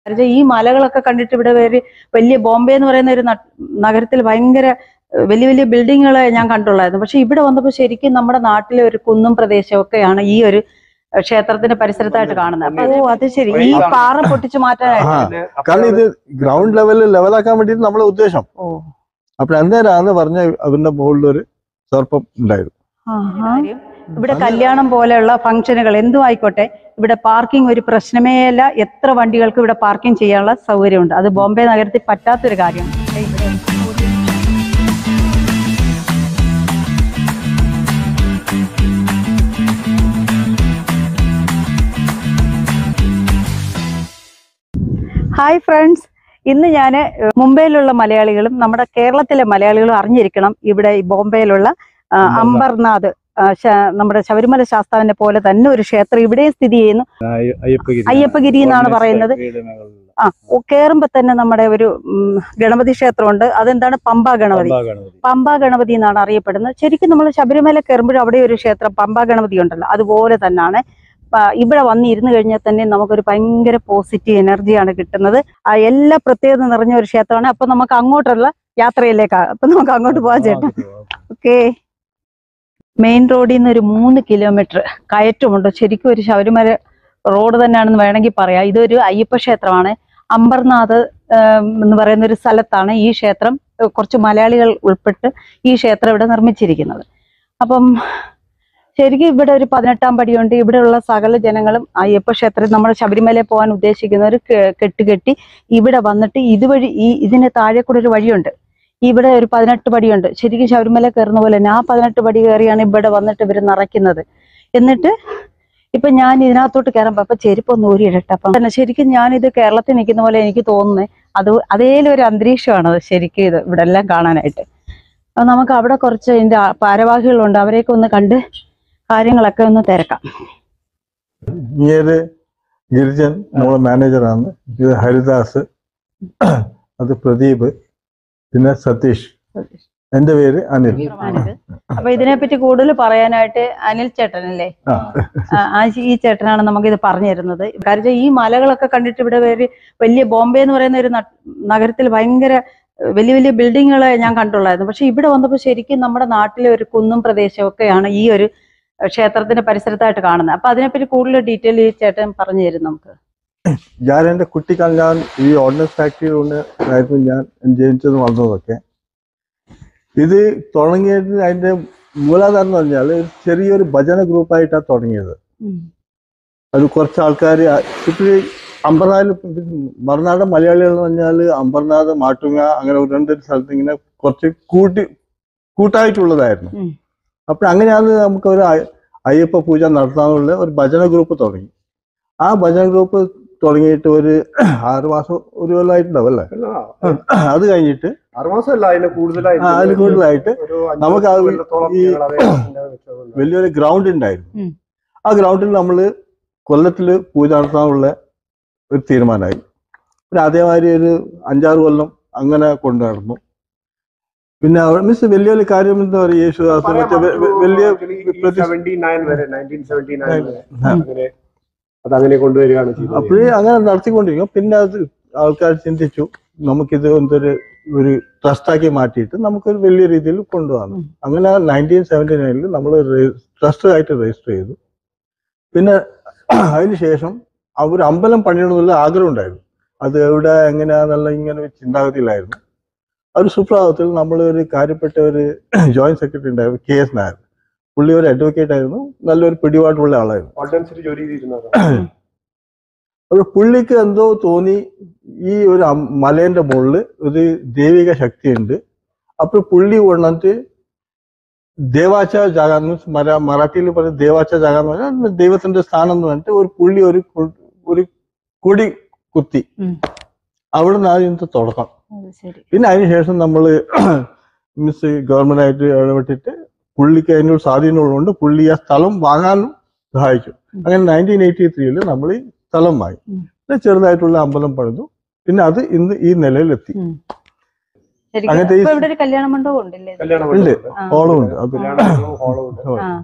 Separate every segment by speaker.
Speaker 1: കാരണം ഈ മലകളൊക്കെ കണ്ടിട്ട് ഇവിടെ ഒരു വലിയ ബോംബെ എന്ന് പറയുന്ന ഒരു നട്ട്- നഗരത്തിൽ ഭയങ്കര ഏഹ്, വലിയ വലിയ ബിൽഡിങ്ങുകൾ ഞാൻ കണ്ടുള്ളായിരുന്നു പക്ഷെ ഇവിടെ വന്നപ്പോൾ ശരിക്കും നമ്മുടെ നാട്ടിലെ ഒരു കുന്നും പ്രദേശമൊക്കെയാണ് ഈ ഒരു ഏഹ്, ക്ഷേത്രത്തിന്റെ പരിസരത്തായിട്ട് കാണുന്നത് അപ്പൊ ഓ അത് ശരി ഈ പാറ പൊട്ടിച്ചു മാറ്റാനായിട്ട്
Speaker 2: ആ
Speaker 3: പിന്നെ
Speaker 2: കാരണം ഇത് ഗ്രൗണ്ട് ലെവലിൽ ലെവലാക്കാൻ വേണ്ടിയിട്ട് നമ്മളെ ഉദ്ദേശം
Speaker 1: ഓ
Speaker 2: അപ്പോൾ അന്നേരമാണ് പറഞ്ഞ അതിന്റെ മുകളിൽ ഒരു സർപ്പം ഉണ്ടായത്
Speaker 1: ആഹാ. ഇവിടെ കല്യാണം പോലെയുള്ള ഫംഗ്ഷനുകൾ എന്തും ആയിക്കോട്ടെ ഇവിടെ പാർക്കിംഗ് ഒരു പ്രശ്നമേ അല്ല എത്ര വണ്ടികൾക്ക് ഇവിടെ പാർക്കിംഗ് ചെയ്യാനുള്ള സൗകര്യമുണ്ട് അത് ബോംബെ നഗരത്തിൽ പറ്റാത്തൊരു കാര്യമാണ് ഹായ് ഫ്രണ്ട്സ് ഇന്ന് ഞാൻ മുംബൈയിലുള്ള മലയാളികളും നമ്മുടെ കേരളത്തിലെ മലയാളികളും അറിഞ്ഞിരിക്കണം ഇവിടെ ഈ ബോംബെയിലുള്ള ആ, അംബർനാഥ് ആ, ശ- നമ്മുടെ ശബരിമല ശാസ്താവിനെ പോലെ തന്നെ ഒരു ക്ഷേത്രം ഇവിടെ സ്ഥിതി ചെയ്യുന്നു
Speaker 2: അയ്യപ്പഗിരി
Speaker 1: അയ്യപ്പഗിരി എന്നാണ് പറയുന്നത് ആ കയറുമ്പോ തന്നെ നമ്മുടെ ഒരു ഉം, ഗണപതി ക്ഷേത്രമുണ്ട് അതെന്താണ് പമ്പ ഗണപതി പമ്പ ഗണപതി എന്നാണ് അറിയപ്പെടുന്നത് ശരിക്കും നമ്മൾ ശബരിമല കയറുമ്പോഴും അവിടെ ഒരു ക്ഷേത്രം പമ്പ ഗണപതി ഉണ്ടല്ലോ അതുപോലെ തന്നെയാണ് പ- ഇവിടെ വന്ന് ഇരുന്ന് കഴിഞ്ഞാൽ തന്നെ നമുക്കൊരു ഭയങ്കര പോസിറ്റീവ് എനർജിയാണ് കിട്ടുന്നത് ആ എല്ലാ പ്രത്യേകത നിറഞ്ഞ ഒരു ക്ഷേത്രമാണ് അപ്പൊ നമുക്ക് അങ്ങോട്ടുള്ള യാത്രയിലേക്കാണ് അപ്പൊ നമുക്ക് അങ്ങോട്ട് പോവാൻ ചേട്ടാ ഓക്കെ മെയിൻ റോഡിൽ നിന്ന് ഒരു മൂന്ന് കിലോമീറ്റർ കയറ്റമുണ്ട് ശരിക്കും ഒരു ശബരിമല റോഡ് തന്നെയാണെന്ന് വേണമെങ്കിൽ പറയാം ഇതൊരു അയ്യപ്പ ക്ഷേത്രമാണ് അംബർനാഥ് ആം, എന്ന് പറയുന്ന ഒരു സ്ഥലത്താണ് ഈ ക്ഷേത്രം ഏഹ് കുറച്ച് മലയാളികൾ ഉൾപ്പെട്ട് ഈ ക്ഷേത്രം ഇവിടെ നിർമ്മിച്ചിരിക്കുന്നത് അപ്പം ശരിക്കും ഇവിടെ ഒരു പതിനെട്ടാം പടിയുണ്ട് ഇവിടെയുള്ള സകല ജനങ്ങളും അയ്യപ്പ ക്ഷേത്രത്തിൽ നമ്മൾ ശബരിമലയിൽ പോകാൻ ഉദ്ദേശിക്കുന്നവർ കെട്ട് കെട്ടി ഇവിടെ വന്നിട്ട് ഇതുവഴി ഈ ഇതിന് താഴെ കൂടെ ഒരു വഴിയുണ്ട് ഇവിടെ ഒരു പതിനെട്ട് പടിയുണ്ട് ശരിക്കും ശബരിമല കയറുന്ന പോലെ തന്നെ ആ പതിനെട്ട് പടി കയറിയാണ് ഇവിടെ വന്നിട്ട് ഇവർ നിറയ്ക്കുന്നത് എന്നിട്ട് ഇപ്പൊ ഞാൻ ഇതിനകത്തോട്ട് കയറുമ്പോ അപ്പൊ ചെരുപ്പൊന്ന് ഊരിയിടട്ടെ അപ്പം തന്നെ ശരിക്കും ഞാനിത് കേരളത്തിൽ നിൽക്കുന്ന പോലെ എനിക്ക് തോന്നുന്നത് അത് അതേലും ഒരു അന്തരീക്ഷമാണ് അത് ശരിക്കും ഇത് ഇവിടെ എല്ലാം കാണാനായിട്ട് അപ്പൊ നമുക്ക് അവിടെ കുറച്ച് ഇതിന്റെ ആ- ഭാരവാഹികളുണ്ട് അവരെയൊക്കെ ഒന്ന് കണ്ട് കാര്യങ്ങളൊക്കെ ഒന്ന് തിരക്കാം
Speaker 2: ഇങ്ങനെ ഗിരിജൻ നമ്മളെ മാനേജറാണ് ഇത് ഹരിദാസ് അത് പ്രദീപ് പിന്നെ സതീഷ് എന്റെ പേര് അനിൽ
Speaker 1: ആണിത്. അപ്പൊ ഇതിനെപ്പറ്റി കൂടുതൽ പറയാനായിട്ട് അനിൽ ചേട്ടനല്ലേ
Speaker 2: ആ
Speaker 1: ആ, ആ ഈ ചേട്ടനാണ് നമുക്ക് ഇത് പറഞ്ഞു തരുന്നത് കാരണം ഈ മലകളൊക്കെ കണ്ടിട്ട് ഇവിടെ ഒരു വലിയ ബോംബെ എന്ന് പറയുന്ന ഒരു നട്ട്- നഗരത്തിൽ ഭയങ്കര ഏഹ്, വലിയ വലിയ ബിൽഡിങ്ങുകൾ ഞാൻ കണ്ടുള്ളായിരുന്നു പക്ഷെ ഇവിടെ വന്നപ്പോൾ ശരിക്കും നമ്മുടെ നാട്ടിലെ ഒരു കുന്നും പ്രദേശമൊക്കെയാണ് ഈ ഒരു ക്ഷേത്രത്തിന്റെ പരിസരത്തായിട്ട് കാണുന്നത് അപ്പൊ അതിനെപ്പറ്റി കൂടുതൽ ഡീറ്റെയിൽ ഈ ചേട്ടൻ പറഞ്ഞു തരും നമുക്ക്
Speaker 2: ഞാൻ എൻ്റെ കുട്ടിക്കാലം ഞാൻ ഈ ഓർഡിനൻസ് ഫാക്ടറി കൊണ്ട് ആയിരുന്നു ഞാൻ ജനിച്ചത് വളർന്നതൊക്കെ ഇത് തുടങ്ങിയത് അതിന്റെ മൂലാധാരം എന്ന് പറഞ്ഞാൽ ഒരു ചെറിയൊരു ഭജന ഗ്രൂപ്പായിട്ടാണ് തുടങ്ങിയത് അത് കുറച്ച് ആൾക്കാർ ഇപ്പോഴ് അമ്പർനാഥിൽ മറുനാട് മലയാളികൾ എന്ന് പറഞ്ഞാൽ അമ്പർനാഥ് മാട്ടുങ്ങ അങ്ങനെ ഒരു രണ്ട് സ്ഥലത്ത് ഇങ്ങനെ കുറച്ച് കൂട്ടി കൂട്ടായിട്ടുള്ളതായിരുന്നു
Speaker 1: ഉം.
Speaker 2: അപ്പോൾ അങ്ങനെയാണ് നമുക്ക് ഒരു അയ്യ- അയ്യപ്പ പൂജ നടത്താനുള്ള ഒരു ഭജന ഗ്രൂപ്പ് തുടങ്ങി ആ ഭജന ഗ്രൂപ്പ് തുടങ്ങിയിട്ട് ഒരു ആറ് മാസം ഒരു കൊല്ലമായിട്ടുണ്ടാവും അല്ലേ അത് കഴിഞ്ഞിട്ട്
Speaker 3: ആറുമാസമല്ല അതിന് കൂടുതലായിട്ട്
Speaker 2: ആ, അതിൽ കൂടുതലായിട്ട്
Speaker 3: ഒരു അഞ്ച്
Speaker 2: നമുക്ക് ആ
Speaker 3: കൊല്ലത്തോളം
Speaker 2: ഈ-
Speaker 3: ഞങ്ങൾ അതേ ഇതിന്റെ വെച്ചുകൊണ്ട്
Speaker 2: വലിയൊരു ഗ്രൗണ്ട് ഉണ്ടായിരുന്നു
Speaker 1: ഉം.
Speaker 2: ആ ഗ്രൗണ്ടിൽ നമ്മൾ കൊല്ലത്തിൽ പൂജ നടത്താനുള്ള ഒരു തീരുമാനമായി പിന്നെ അതേമാതിരി ഒരു അഞ്ചാറ് കൊല്ലം അങ്ങനെ കൊണ്ടു നടന്നു പിന്നെ മീൻസ് വലിയ വലിയ കാര്യം എന്താ പറയുക യേശുദാസ്
Speaker 3: പറയാം,
Speaker 2: മറ്റേ വെ- വെ- വലിയ പ്രതി-
Speaker 3: 79 വരെ 1979 വരെ അങ്ങനെ അതങ്ങനെ കൊണ്ടുവരികയാണ് ചെയ്തത്
Speaker 2: അപ്പോഴേ അങ്ങനെ നടത്തിക്കൊണ്ടിരിക്കും പിന്നെ അത് ആൾക്കാർ ചിന്തിച്ചു നമുക്കിത് എന്തൊരു ഒരു ട്രസ്റ്റാക്കി മാറ്റിയിട്ട് നമുക്കൊരു വലിയ രീതിയിൽ കൊണ്ടുവന്നു
Speaker 1: ഉം.
Speaker 2: അങ്ങനെ നയൻറ്റീൻ സെവൻറ്റി നയനിൽ നമ്മൾ ട്രസ്റ്റ് ആയിട്ട് രജിസ്റ്റർ ചെയ്തു പിന്നെ അതിന് ശേഷം ആ ഒരു അമ്പലം പണിയണമെന്നുള്ള ആഗ്രഹം ഉണ്ടായിരുന്നു അത് എവിടെ എങ്ങനെയാന്നുള്ള ഇങ്ങനെ ഒരു ചിന്താഗതിയിലായിരുന്നു ആ ഒരു സുപ്രഭാതത്തിൽ നമ്മൾ ഒരു കാര്യപ്പെട്ട ഒരു ജോയിന്റ് സെക്രട്ടറി ഉണ്ടായിരുന്നു കെ എസ് നായർ പുള്ളി ഒരു അഡ്വക്കേറ്റ് ആയിരുന്നു നല്ലൊരു പിടിപാടുള്ള ആളായിരുന്നു
Speaker 3: ഓർഡിനൻസിൽ ജോലി ചെയ്തിരുന്നത്
Speaker 2: അപ്പോൾ പുള്ളിക്ക് എന്തോ തോന്നി ഈ ഒരു അം- മലേന്റെ മുകളിൽ ഒരു ദൈവിക ശക്തിയുണ്ട് അപ്പോൾ പുള്ളി കൊണ്ടിട്ട് ദേവാച്ച ജാഗ മീൻസ് മര മറാഠിയിൽ പറയും ദേവാച്ച ജാഗ എന്ന് പറഞ്ഞാൽ ദൈവത്തിന്റെ സ്ഥാനം എന്ന് പറഞ്ഞിട്ട് ഒരു പുള്ളി ഒരു കു- ഒരു കൊടി കുത്തി
Speaker 1: ഉം.
Speaker 2: അവിടെ നിന്ന് ഇതിന്റെ തുടക്കം
Speaker 1: അത് ശരി
Speaker 2: പിന്നെ അതിനുശേഷം നമ്മൾ മീൻസ് ഗവൺമെന്റ് ആയിട്ട് ഇടപെട്ടിട്ട് പുള്ളിക്ക് അതിനൊരു സ്വാധീനമുള്ളതുകൊണ്ട് പുള്ളി ആ സ്ഥലം വാങ്ങാനും സഹായിച്ചു
Speaker 1: ഉം.
Speaker 2: അങ്ങനെ നയൻറ്റീൻ എയ്റ്റി ത്രീയിൽ നമ്മൾ ഈ സ്ഥലം വാങ്ങി
Speaker 1: ഉം.
Speaker 2: പിന്നെ ചെറുതായിട്ടുള്ള അമ്പലം പണിതു പിന്നെ അത് ഇന്ന് ഈ നിലയിലെത്തി
Speaker 1: ഉം. ശരിക്കും
Speaker 2: അങ്ങനത്തെ ഈ-
Speaker 1: ഇപ്പൊ ഇവിടെ ഒരു കല്യാണ മണ്ഡപം ഉണ്ടല്ലേ ഇത്?
Speaker 3: കല്യാണം
Speaker 2: ഉണ്ട്.
Speaker 1: ആ.
Speaker 2: ഹോളും ഉണ്ട് അത്
Speaker 3: കല്യാണം ഹോളും ഉണ്ട്
Speaker 1: ആ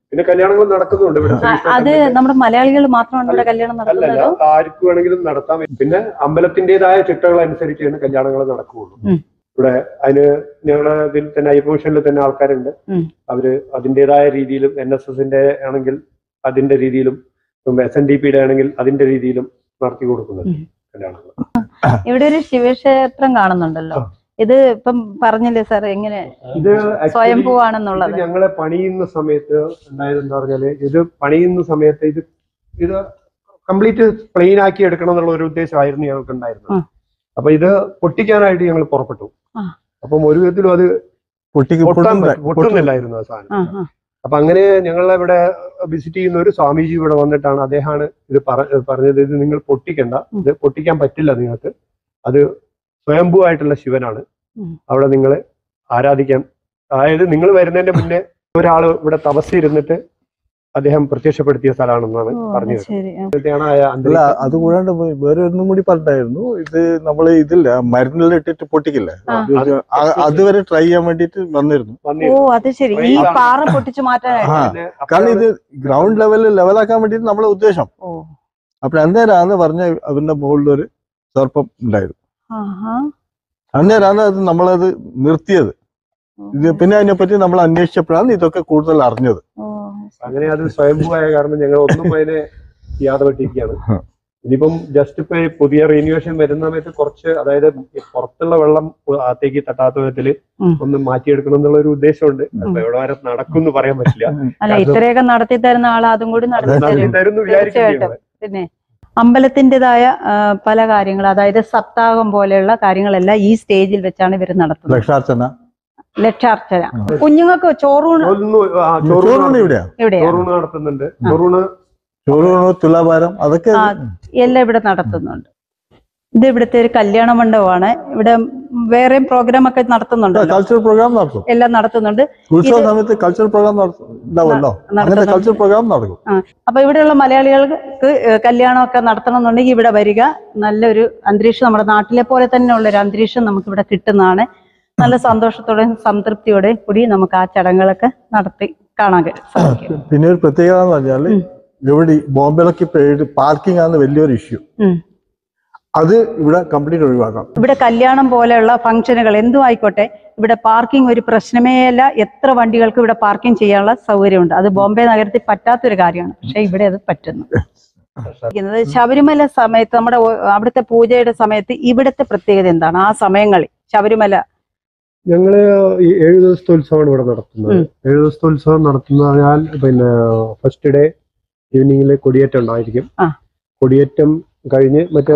Speaker 3: പിന്നെ കല്യാണങ്ങൾ നടക്കുന്നുണ്ട് ഇവിടെ
Speaker 1: ആ, അത് നമ്മുടെ മലയാളികൾ മാത്രമാണ് ഇവിടെ കല്യാണം
Speaker 3: അല്ലല്ല
Speaker 1: നടത്തുന്നത്
Speaker 3: ആർക്ക് വേണമെങ്കിലും നടത്താം പിന്നെ അമ്പലത്തിന്റേതായ ചിട്ടകൾ അനുസരിച്ചാണ് കല്യാണങ്ങൾ നടക്കുകയുള്ളൂ
Speaker 1: ഉം.
Speaker 3: ഇവിടെ അതിന് ഞങ്ങളുടെ ഇതിൽ തന്നെ ഐപോഷനിൽ തന്നെ ആൾക്കാരുണ്ട്
Speaker 1: ഉം.
Speaker 3: അവര് അതിന്റേതായ രീതിയിലും എൻ എസ് എസിന്റെ ആണെങ്കിൽ അതിന്റെ രീതിയിലും എസ് എൻ ഡി പിയുടെ ആണെങ്കിൽ അതിന്റെ രീതിയിലും നടത്തി കൊടുക്കുന്നുണ്ട്
Speaker 1: ഉം.
Speaker 3: കല്യാണങ്ങൾ
Speaker 1: ഇവിടെ ഒരു ശിവക്ഷേത്രം കാണുന്നുണ്ടല്ലോ ഇത് ഇപ്പം പറഞ്ഞില്ലേ സാർ എങ്ങനെ
Speaker 3: ഇത് actually
Speaker 1: സ്വയംഭൂവാണെന്നുള്ളത്
Speaker 3: ഇത് ഞങ്ങളെ പണിയുന്ന സമയത്ത് ഉണ്ടായത് എന്താ പറഞ്ഞാല് ഇത് പണിയുന്ന സമയത്ത് ഇത് ഇത് കംപ്ലീറ്റ് പ്ലെയിൻ ആക്കി എടുക്കണം എന്നുള്ള ഒരു ഉദ്ദേശമായിരുന്നു ഞങ്ങൾക്ക് ഉണ്ടായിരുന്നത്
Speaker 1: ഉം.
Speaker 3: അപ്പൊ ഇത് പൊട്ടിക്കാനായിട്ട് ഞങ്ങൾ പുറപ്പെട്ടു
Speaker 1: ആ.
Speaker 3: അപ്പം ഒരു വിധത്തിലും അത്
Speaker 2: പൊട്ടിക്ക്
Speaker 3: പൊട്ടാൻ
Speaker 2: പൊട്ടുന്നില്ല.
Speaker 3: പറ്റ- പൊട്ടുന്നില്ലായിരുന്നു ആ സാധനം
Speaker 1: ആ, ആ.
Speaker 3: അപ്പൊ അങ്ങനെ ഞങ്ങളെ ഇവിടെ വിസിറ്റ് ചെയ്യുന്ന ഒരു സ്വാമീജി ഇവിടെ വന്നിട്ടാണ് അദ്ദേഹമാണ് ഇത് പറ- പറഞ്ഞത് ഇത് നിങ്ങൾ പൊട്ടിക്കണ്ട ഇത് പൊട്ടിക്കാൻ പറ്റില്ല നിങ്ങൾക്ക് അത് സ്വയംഭൂ ആയിട്ടുള്ള ശിവനാണ്
Speaker 1: ഉം.
Speaker 3: അവിടെ നിങ്ങൾ ആരാധിക്കാൻ അതായത് നിങ്ങൾ വരുന്നതിന്റെ മുന്നേ ഒരാൾ ഇവിടെ തപസ്സിരുന്നിട്ട് അദ്ദേഹം പ്രത്യക്ഷപ്പെടുത്തിയ സ്ഥലമാണെന്നാണ്
Speaker 1: ഓ, അത്
Speaker 3: പറഞ്ഞത്
Speaker 1: ശരി ആ.
Speaker 3: ഇവിടുത്തെയാണ് ആ
Speaker 2: അല്ല
Speaker 3: അന്തരീക്ഷം.
Speaker 2: അത് കൂടാണ്ട് വേ- വേറെ ഒന്നും കൂടി പറഞ്ഞായിരുന്നു ഇത് നമ്മൾ ഇതില്ല മരുന്നെല്ലാം ഇട്ടിട്ട് പൊട്ടിക്കില്ല
Speaker 1: ആ.
Speaker 2: ഇത് ആ- അതുവരെ ട്രൈ ചെയ്യാൻ വേണ്ടിട്ട് വന്നിരുന്നു
Speaker 1: ഓ
Speaker 3: വന്നിരുന്നു.
Speaker 1: അത് ശരി ഈ
Speaker 3: ഇതാണ്.
Speaker 1: പാറ പൊട്ടിച്ചു മാറ്റാനായിട്ട്
Speaker 2: ആ.
Speaker 3: പിന്നെ
Speaker 2: കാരണം
Speaker 3: അപ്പോഴാണ്
Speaker 2: ഇത് ഗ്രൗണ്ട് ലെവലിൽ ലെവലാക്കാൻ വേണ്ടിട്ട് നമ്മളെ ഉദ്ദേശം
Speaker 1: ഓ
Speaker 2: അപ്പോൾ അന്നേരമാണ് പറഞ്ഞ അവരുടെ മുകളിൽ ഒരു സർപ്പം ഉണ്ടായിരുന്നു
Speaker 1: ആഹാ
Speaker 2: അന്നേരമാണ് അത് നമ്മളത് നിർത്തിയത് ഇത് പിന്നെ അതിനെപ്പറ്റി നമ്മൾ അന്വേഷിച്ചപ്പോഴാണ് ഇതൊക്കെ കൂടുതൽ അറിഞ്ഞത്
Speaker 1: ഓ
Speaker 3: അങ്ങനെ അത് സ്വയംഭൂവായ കാരണം ഞങ്ങൾ ഒന്നും അതിനെ യാതൊട്ടിരിക്കുകയാണ് ഇനിയിപ്പം ജസ്റ്റ് ഇപ്പൊ ഈ പുതിയ റീന്യൂവേഷൻ വരുന്ന സമയത്ത് കുറച്ച് അതായത് ഈ പുറത്തുള്ള വെള്ളം അകത്തേക്ക് തട്ടാത്ത വിധത്തില്
Speaker 1: ഉം.
Speaker 3: ഒന്ന് മാറ്റിയെടുക്കണം എന്നുള്ള ഒരു ഉദ്ദേശമുണ്ട് അപ്പൊ എവിടെ വരെ നടക്കും എന്ന് പറയാൻ പറ്റില്ല
Speaker 1: അല്ല ഇത്രയൊക്കെ നടത്തി തരുന്ന ആൾ അതും കൂടി നടത്തി
Speaker 3: നടത്തി
Speaker 1: തരും
Speaker 3: തരുന്നു വിചാരിക്കുന്നു
Speaker 1: തീർച്ചയായിട്ടും. പിന്നെ അമ്പലത്തിൻ്റെതായ പല കാര്യങ്ങൾ അതായത് സപ്താഹം പോലെയുള്ള കാര്യങ്ങളെല്ലാം ഈ സ്റ്റേജിൽ വെച്ചാണ് ഇവർ നടത്തുന്നത്
Speaker 2: ലക്ഷാർച്ചന
Speaker 1: ലക്ഷാർച്ചന കുഞ്ഞുങ്ങൾക്ക് ചോറൂണ്
Speaker 3: ഒന്ന് ആ ചോറൂണ്
Speaker 2: ചോറൂണ് ഇവിടെയാ
Speaker 1: എവിടെയാണ്
Speaker 3: ചോറൂണ് നടത്തുന്നുണ്ട് ചോറൂണ്
Speaker 2: ചോറൂണ് തുലാഭാരം അതൊക്കെ
Speaker 1: ആ. എല്ലാം ഇവിടെ നടത്തുന്നുണ്ട് ഇത് ഇവിടുത്തെ ഒരു കല്യാണ മണ്ഡപമാണ് ഇവിടെ വേറെയും പ്രോഗ്രാം ഒക്കെ നടത്തുന്നുണ്ടല്ലോ
Speaker 2: കൾച്ചറൽ പ്രോഗ്രാം നടത്തും
Speaker 1: എല്ലാം നടത്തുന്നുണ്ട്
Speaker 2: ഉത്സവ
Speaker 1: ഇത്
Speaker 2: സമയത്ത് കൾച്ചറൽ പ്രോഗ്രാം ഉണ്ടാവുമല്ലോ അങ്ങനത്തെ
Speaker 1: നടത്തുന്നുണ്ട്.
Speaker 2: കൾച്ചറൽ പ്രോഗ്രാം നടക്കും
Speaker 1: അപ്പൊ ഇവിടെയുള്ള മലയാളികൾക്ക് ഏഹ് കല്യാണമൊക്കെ നടത്തണം എന്നുണ്ടെങ്കിൽ ഇവിടെ വരിക നല്ലൊരു അന്തരീക്ഷം നമ്മുടെ നാട്ടിലെ പോലെ തന്നെയുള്ള ഒരു അന്തരീക്ഷം നമുക്ക് ഇവിടെ കിട്ടുന്നതാണ് നല്ല സന്തോഷത്തോടെയും സംതൃപ്തിയോടെയും കൂടി നമുക്ക് ആ ചടങ്ങുകളൊക്കെ നടത്തി കാണാൻ കഴിയും സാധിക്കും
Speaker 2: പിന്നെ ഒരു പ്രത്യേകത എന്ന് പറഞ്ഞാല് ഇവിടെ ഈ ബോംബെയിലൊക്കെ ഇപ്പൊ പാർക്കിംഗ് ആണ് വലിയൊരു ഇഷ്യൂ
Speaker 1: ഉം.
Speaker 2: അത് ഇവിടെ കംപ്ലീറ്റ് ഒഴിവാക്കാം
Speaker 1: ഇവിടെ കല്യാണം പോലെയുള്ള ഫംഗ്ഷനുകൾ എന്തും ആയിക്കോട്ടെ ഇവിടെ പാർക്കിംഗ് ഒരു പ്രശ്നമേ അല്ല എത്ര വണ്ടികൾക്ക് ഇവിടെ പാർക്കിംഗ് ചെയ്യാനുള്ള സൗകര്യമുണ്ട് അത് ബോംബെ നഗരത്തിൽ പറ്റാത്തൊരു കാര്യമാണ് പക്ഷെ ഇവിടെ അത് പറ്റുന്നു ഇരിക്കുന്നത് ശബരിമല സമയത്ത് നമ്മുടെ ഓ- അവിടുത്തെ പൂജയുടെ സമയത്ത് ഇവിടുത്തെ പ്രത്യേകത എന്താണ് ആ സമയങ്ങളിൽ ശബരിമല
Speaker 3: ഞങ്ങള് ഈ ഏഴു ദിവസത്തെ ഉത്സവമാണ് ഇവിടെ നടത്തുന്നത്
Speaker 1: ഉം.
Speaker 3: ഏഴു ദിവസത്തെ ഉത്സവം നടത്തുന്നതിനാൽ പിന്നെ ഫസ്റ്റ് ഡേ ഈവനിങ്ങിൽ കൊടിയേറ്റം ഉണ്ടായിരിക്കും
Speaker 1: ആ.
Speaker 3: കൊടിയേറ്റം കഴിഞ്ഞ് മറ്റ്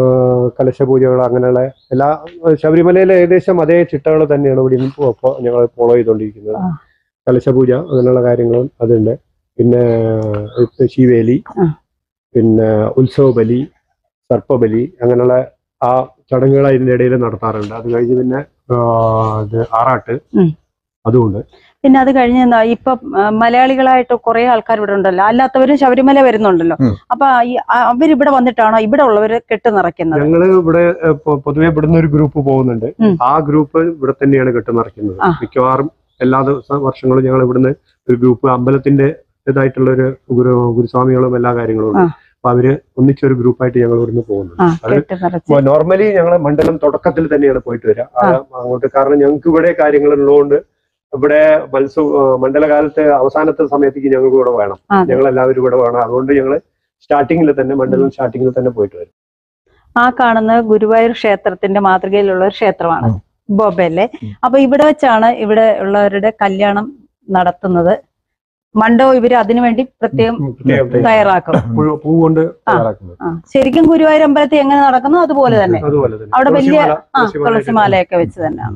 Speaker 3: കലശപൂജകൾ അങ്ങനെയുള്ള എല്ലാ ശബരിമലയിലെ ഏകദേശം അതേ ചിട്ടകൾ തന്നെയാണ് ഇവിടെ ഇപ്പോൾ ഞങ്ങൾ ഫോളോ ചെയ്തുകൊണ്ടിരിക്കുന്നത്
Speaker 1: ആ.
Speaker 3: കലശപൂജ അങ്ങനെയുള്ള കാര്യങ്ങളും അതുണ്ട് പിന്നെ ഇപ്പൊ ശിവേലി
Speaker 1: ആ.
Speaker 3: പിന്നെ ഉത്സവ ബലി സർപ്പബലി അങ്ങനെയുള്ള ആ ചടങ്ങുകൾ അതിന്റെ ഇടയിൽ നടത്താറുണ്ട് അത് കഴിഞ്ഞ് പിന്നെ ആ, ഇത് ആറാട്ട്
Speaker 1: ഉം.
Speaker 3: അതുമുണ്ട്
Speaker 1: പിന്നെ അത് കഴിഞ്ഞ് എന്താ ഇപ്പൊ ആ, മലയാളികളായിട്ട് കുറെ ആൾക്കാർ ഇവിടെ ഉണ്ടല്ലോ അല്ലാത്തവരും ശബരിമല വരുന്നുണ്ടല്ലോ
Speaker 2: ഉം.
Speaker 1: അപ്പൊ ഈ ആ- അവരിവിടെ വന്നിട്ടാണോ ഇവിടെ ഉള്ളവര് കെട്ട് നിറയ്ക്കുന്നത്
Speaker 3: ഞങ്ങള് ഇവിടെ ഏഹ്, പൊ- പൊതുവെ ഇവിടുന്ന് ഒരു ഗ്രൂപ്പ് പോകുന്നുണ്ട്
Speaker 1: ഉം.
Speaker 3: ആ ഗ്രൂപ്പ് ഇവിടെ തന്നെയാണ് കെട്ടുനിറയ്ക്കുന്നത്
Speaker 1: ആ.
Speaker 3: മിക്കവാറും എല്ലാ ദിവസ വർഷങ്ങളും ഞങ്ങൾ ഇവിടുന്ന് ഒരു ഗ്രൂപ്പ് അമ്പലത്തിന്റെ ഇതായിട്ടുള്ള ഒരു ഗുരു ഗുരുസ്വാമികളും എല്ലാ കാര്യങ്ങളും ഉണ്ട്
Speaker 1: ആ.
Speaker 3: അപ്പൊ അവര് ഒന്നിച്ചൊരു ഗ്രൂപ്പായിട്ട് ഞങ്ങൾ ഇവിടുന്ന് പോകുന്നുണ്ട്
Speaker 1: ആ
Speaker 3: അത്
Speaker 1: കെട്ട് നിറച്ച്
Speaker 3: നോർമലി ഞങ്ങൾ മണ്ഡലം തുടക്കത്തിൽ തന്നെയാണ് പോയിട്ട് വരിക ആ,
Speaker 1: ആ.
Speaker 3: അങ്ങോട്ട് കാരണം ഞങ്ങൾക്ക് ഇവിടെ കാര്യങ്ങൾ ഉള്ളതുകൊണ്ട് ഇവിടെ മത്സ മണ്ഡലകാലത്തെ അവസാനത്തെ സമയത്തേക്ക് ഞങ്ങൾക്ക് ഇവിടെ വേണം
Speaker 1: ആ, അതെ.
Speaker 3: ഞങ്ങൾ എല്ലാവരും ഇവിടെ വേണം അതുകൊണ്ട് ഞങ്ങൾ സ്റ്റാർട്ടിങ്ങിൽ തന്നെ മണ്ഡലം സ്റ്റാർട്ടിങ്ങിൽ തന്നെ പോയിട്ട് വരും
Speaker 1: ആ കാണുന്ന ഗുരുവായൂർ ക്ഷേത്രത്തിന്റെ മാതൃകയിലുള്ള ഒരു ക്ഷേത്രമാണ്
Speaker 2: ഉം.
Speaker 1: ബോബല്ലേ
Speaker 2: ഉം.
Speaker 1: അപ്പൊ ഇവിടെ വെച്ചാണ് ഇവിടെ ഉള്ളവരുടെ കല്യാണം നടത്തുന്നത് മണ്ഡപം ഇവര് അതിനുവേണ്ടി പ്രത്യേകം തയ്യാറാക്കും
Speaker 3: പൂ- പൂ കൊണ്ട് തയ്യാറാക്കുന്നത്
Speaker 1: ആ ശരിക്കും ഗുരുവായൂർ അമ്പലത്തിൽ എങ്ങനെ നടക്കുന്നു അതുപോലെ തന്നെ
Speaker 3: അതുപോലെ തന്നെ
Speaker 1: അവിടെ വലിയ
Speaker 3: തുളസിമാല,
Speaker 1: ആ
Speaker 3: തുളസിമാല
Speaker 1: തുളസിമാലയൊക്കെ വെച്ച് തന്നെയാണ്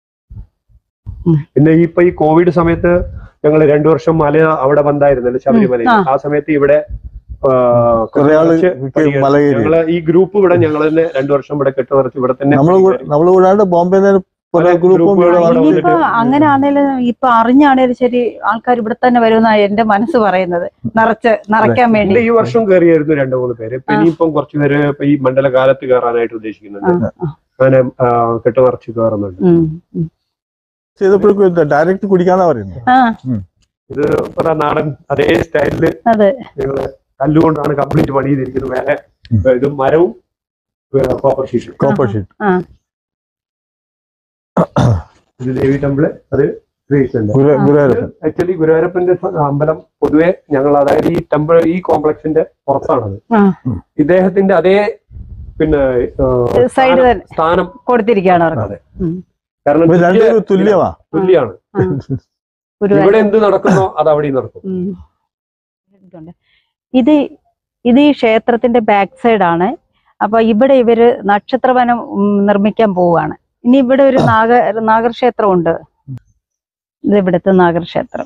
Speaker 3: പിന്നെ ഈ ഇപ്പൊ ഈ കോവിഡ് സമയത്ത് ഞങ്ങൾ രണ്ടു വർഷം മല അവിടെ ബന്ധായിരുന്നല്ലോ ശബരിമലയിൽ
Speaker 1: ആ.
Speaker 3: ആ സമയത്ത് ഇവിടെ ആ,
Speaker 2: കുറെ ആള്
Speaker 3: കുറച്ച് പണിയെടുത്തു.
Speaker 2: മല കയറി
Speaker 3: ഞങ്ങള് ഈ ഗ്രൂപ്പ് ഇവിടെ ഞങ്ങൾ തന്നെ രണ്ടു വർഷം ഇവിടെ കെട്ടുനിറച്ച് ഇവിടെ തന്നെ
Speaker 2: നമ്മൾ നമ്മൾ കൂടാണ്ട് ബോംബെ പല
Speaker 3: പല
Speaker 2: ഗ്രൂപ്പും
Speaker 3: ഗ്രൂപ്പുകളും
Speaker 2: ഇവിടെ
Speaker 3: അവിടെ
Speaker 2: വന്നിട്ട്
Speaker 1: ഇനിയിപ്പോ അങ്ങനെ ആണേലും ഇപ്പൊ അറിഞ്ഞാണേലും ശരി ആൾക്കാർ ഇവിടെ തന്നെ വരുമെന്നാണ് എന്റെ മനസ്സ് പറയുന്നത് നിറച്ച് നിറയ്ക്കാൻ വേണ്ടി
Speaker 3: പിന്നെ ഈ വർഷം കയറിയായിരുന്നു രണ്ടു മൂന്ന് പേര് ഇപ്പൊ
Speaker 1: ആ.
Speaker 3: ഇനിയിപ്പം കുറച്ച് പേര് ഇപ്പൊ ഈ മണ്ഡലകാലത്ത് കയറാനായിട്ട് ഉദ്ദേശിക്കുന്നുണ്ട്
Speaker 1: ആ, ആ.
Speaker 3: അങ്ങനെ ആ, കെട്ടുനിറച്ച് കയറുന്നുണ്ട്
Speaker 1: ഉം, ഉം.
Speaker 2: ചെയ്തപ്പോഴേക്കും ഡയറക്റ്റ് കുടിക്കാന്നാ പറയുന്നത്
Speaker 1: ആ
Speaker 2: ഉം.
Speaker 3: ഇത് ഇപ്പത്തെ നാടൻ അതേ സ്റ്റൈലില്
Speaker 1: അതെ
Speaker 3: നിങ്ങള് കല്ലുകൊണ്ടാണ് കംപ്ലീറ്റ് പണി ചെയ്തിരിക്കുന്നത് വേറെ ഇത് മരവും കോപ്പർ ഷീറ്റ്
Speaker 2: കോപ്പർ ഷീറ്റ്
Speaker 1: ആ
Speaker 3: ഇത് ദേവി ടെമ്പിള് അത് ശ്രീകൃഷ്ണന്റെ
Speaker 2: ഗുരു
Speaker 1: ആ.
Speaker 2: ഗുരുവായൂരപ്പൻ
Speaker 3: ആക്ച്വലി ഗുരുവായൂരപ്പന്റെ സ- അമ്പലം പൊതുവെ ഞങ്ങൾ അതായത് ഈ ടെമ്പിൾ ഈ കോംപ്ലക്സിന്റെ പുറത്താണത്
Speaker 1: ആ.
Speaker 3: ഇദ്ദേഹത്തിന്റെ അതേ പിന്നെ ആ,
Speaker 1: സൈഡ്
Speaker 3: സ്ഥാനം-
Speaker 1: തന്നെ
Speaker 3: സ്ഥാനം
Speaker 1: കൊടുത്തിരിക്കുകയാണ് അവർക്ക്
Speaker 3: അതെ.
Speaker 1: ഉം.
Speaker 3: കാരണം
Speaker 2: ഇത്
Speaker 3: തുല്യ-
Speaker 2: രണ്ടും തുല്യമാ
Speaker 3: തുല്യാണ്
Speaker 1: ഗുരുവായൂർ
Speaker 3: ഇവിടെ എന്ത് നടക്കുന്നോ അത് അവിടെ നടക്കും
Speaker 1: ഉം. ഇതുണ്ട്. ഇത് ഇത് ഈ ക്ഷേത്രത്തിന്റെ ബാക്ക് സൈഡ് ആണ് അപ്പൊ ഇവിടെ ഇവര് നക്ഷത്രവനം ഉം, നിർമ്മിക്കാൻ പോവുകയാണ് ഇനി ഇവിടെ ഒരു നാഗ നാഗർക്ഷേത്രം ഉണ്ട് ഇത് ഇവിടുത്തെ നാഗർക്ഷേത്രം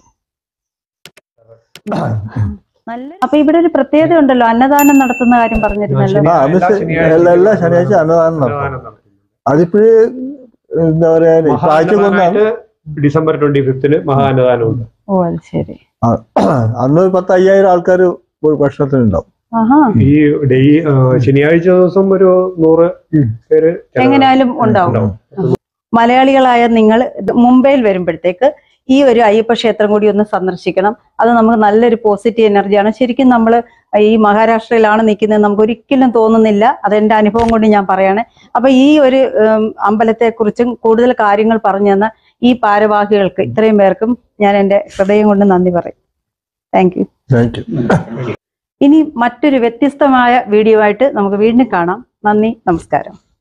Speaker 1: നല്ല അപ്പൊ ഇവിടെ ഒരു പ്രത്യേകത ഉണ്ടല്ലോ അന്നദാനം നടത്തുന്ന കാര്യം പറഞ്ഞിരുന്നല്ലോ
Speaker 2: ആ അത്
Speaker 3: എല്ലാ
Speaker 2: ശ-
Speaker 3: ശനിയാഴ്ചയും
Speaker 2: എല്ലാ എല്ലാ ശനിയാഴ്ച അന്നദാനം നടത്തും
Speaker 3: അന്നദാനം നടത്തുന്നുണ്ട്.
Speaker 2: അതിപ്പോഴ് എന്താ പറയാ കാഴ്ച കൊണ്ടാണ്
Speaker 3: മഹാഅന്നദാനമായിട്ട് ഡിസംബർ ട്വന്റി ഫിഫ്തിന് മഹാഅന്നദാനമുണ്ട്
Speaker 1: ഓ അത് ശരി
Speaker 2: അന്ന് ഒരു പത്ത് അയ്യായിരം ആൾക്കാർ ഒരു ഭക്ഷണത്തിനുണ്ടാവും
Speaker 1: ആഹാ
Speaker 3: ഈ ഡെയ് ആ, ശനിയാഴ്ച ദിവസം ഒരു നൂറ്
Speaker 2: ഉം.
Speaker 3: പേര്
Speaker 1: എങ്ങനെയാലും ഉണ്ടാവും മലയാളികളായ നിങ്ങൾ മുംബൈയിൽ വരുമ്പോഴത്തേക്ക് ഈ ഒരു അയ്യപ്പ ക്ഷേത്രം കൂടി ഒന്ന് സന്ദർശിക്കണം അത് നമുക്ക് നല്ലൊരു പോസിറ്റീവ് എനർജിയാണ് ശരിക്കും നമ്മൾ ഈ മഹാരാഷ്ട്രയിലാണ് നിൽക്കുന്നത് നമുക്ക് ഒരിക്കലും തോന്നുന്നില്ല അതെന്റെ അനുഭവം കൊണ്ട് ഞാൻ പറയാണ് അപ്പൊ ഈ ഒരു ഉം, അമ്പലത്തെക്കുറിച്ചും കൂടുതൽ കാര്യങ്ങൾ പറഞ്ഞു തന്ന ഈ ഭാരവാഹികൾക്ക് ഇത്രയും പേർക്കും ഞാൻ എൻ്റെ ഹൃദയം കൊണ്ട് നന്ദി പറയും താങ്ക് യു
Speaker 2: താങ്ക് യു
Speaker 1: ഇനി മറ്റൊരു വ്യത്യസ്തമായ വീഡിയോ ആയിട്ട് നമുക്ക് വീണ്ടും കാണാം നന്ദി നമസ്കാരം